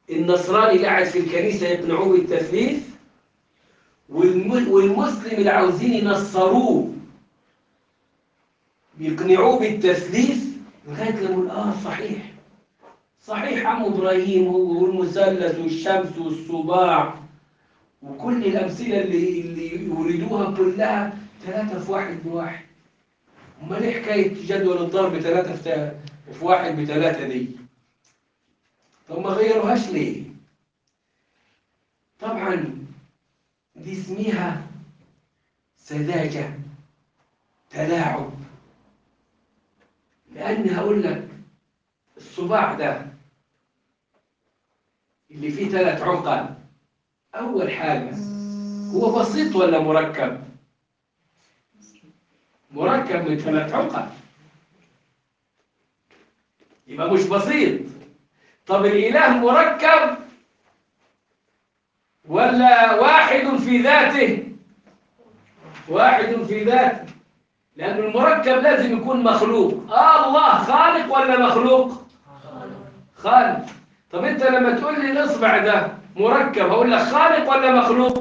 النصراني اللي قاعد في الكنيسة يقنعوه بالتثليث والم- والمسلم اللي عاوزين ينصروه بيقنعوه بالتثليث لغاية لما يقول اه صحيح صحيح عم ابراهيم هو والمثلث والشمس والصباع وكل الامثله اللي اللي يوردوها كلها ثلاثه في واحد بواحد امال ايه حكايه جدول الضرب ثلاثه في تا- في واحد بثلاثه دي طب ما غيروهاش ليه طبعا دي اسميها سذاجه تلاعب لان هقول لك الصباع ده اللي فيه ثلاث عقل أول حاجة هو بسيط ولا مركب؟ مركب من ثلاث عقل يبقى مش بسيط طب الإله مركب ولا واحد في ذاته؟ واحد في ذاته لأن المركب لازم يكون مخلوق آه الله خالق ولا مخلوق؟ خالق طب انت لما تقول لي الاصبع ده مركب هقول لك خالق ولا مخلوق